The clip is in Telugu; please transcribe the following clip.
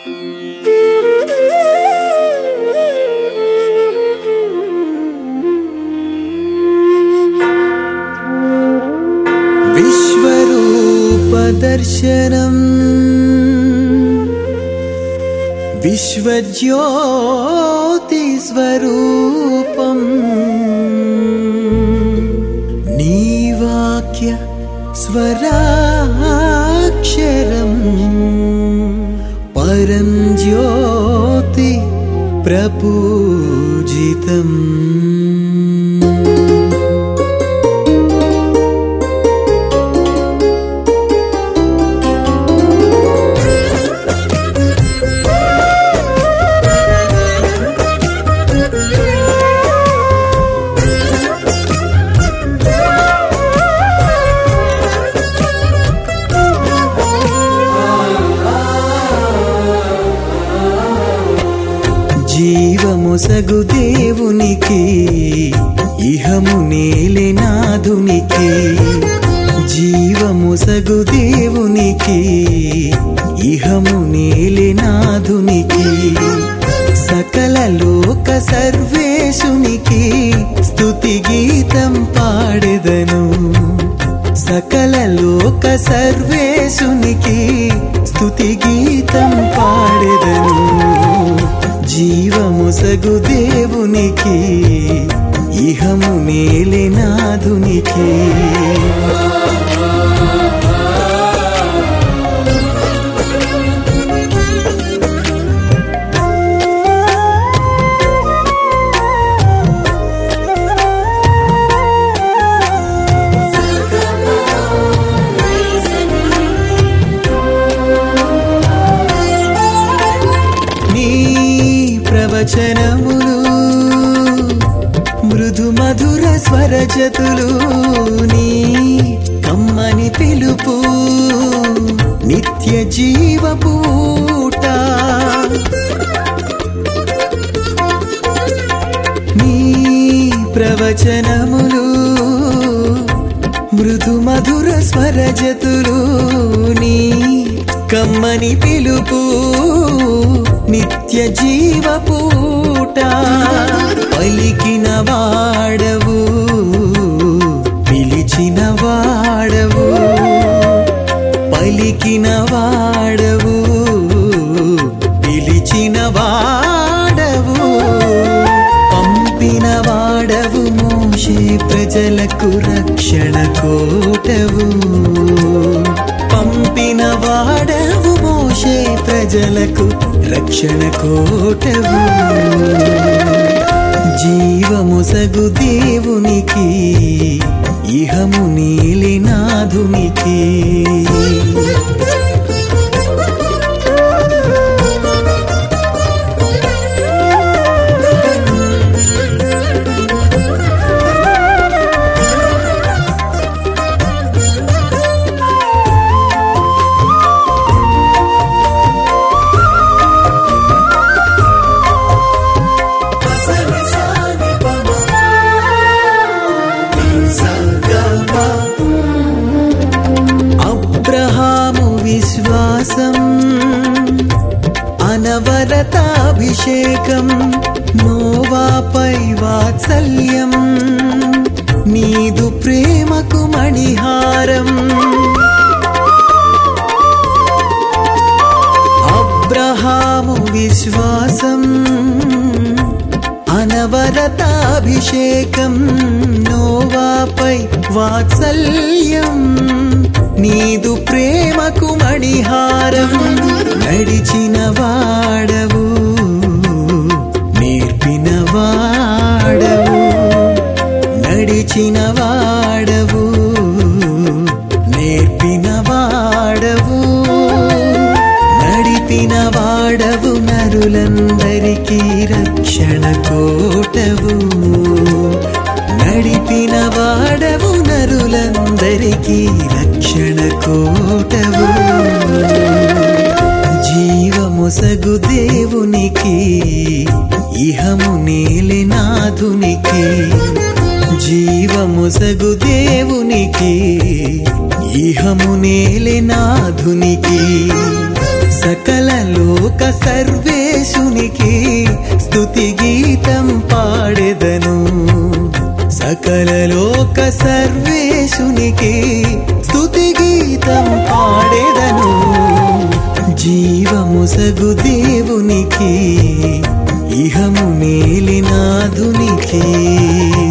విశ్వరూపదర్శనం విశ్వజ్యోతిస్వరూపం నీవాక్య స్వరాక్షరం పరం జ్యోతి ప్రపూజితం జీవముసగు దేవునికి ఇహము నేలెనాథునికి జీవముసగు దేవునికి ఇహము నేలెనాథునికి సకల లోక సర్వేశునికి స్తుతి గీతం పాడెదను సకల లోక సర్వేశునికి స్తుతి గీతం పాడెదను జీవముసగు దేవునికి ఇహము మేలినాధునికి నీ ప్రవచనములు మృదు మధుర స్వరజతులు నీ కమ్మని పిలుపు నిత్య జీవపూట నీ ప్రవచనములు మృదు మధుర స్వరజతులు నీ కమ్మని పిలుపు నిత్య జీవపూట పలికిన వాడవు పిలిచిన వాడవు పలికిన వాడవు పిలిచిన వాడవు పంపిన వాడవు మోషే ప్రజలకు రక్షణ కోటవు పంపిన వాడవు మోషే ప్రజలకు రక్షణ కోటవు జీవముసగు దేవునికి ఇహము నీలినాధునికి అబ్రహాము విశ్వాసం అనవరతాభిషేకం నోవాపై వాత్సల్యం నీదు ప్రేమకు మణిహారం అబ్రహాము విశ్వాసం అనవరతాభిషేకం నోవాపై వాత్సల్యం నీదు ప్రేమకు మణిహారం నడిచిన వాడవు నేర్పిన వాడవు నడిచిన వాడవు నేర్పిన వాడవు నడిపిన వాడవు నరులందరికీ రక్షణ కోటవు నడిపిన వాడవు నరులందరికీ రక్షణ కోటవు జీవముసగు దేవునికి ఇహము నేలినాధునికి జీవముసగు దేవునికి ఇహము నేలినాధునికి సకల సకల లోక సర్వేశునికి స్తుతి గీతం పాడెదను సకల లోక సర్వేశునికి స్తుతి గీతం పాడెదను జీవముసగు దేవునికి ఇహము నేలినాధునికి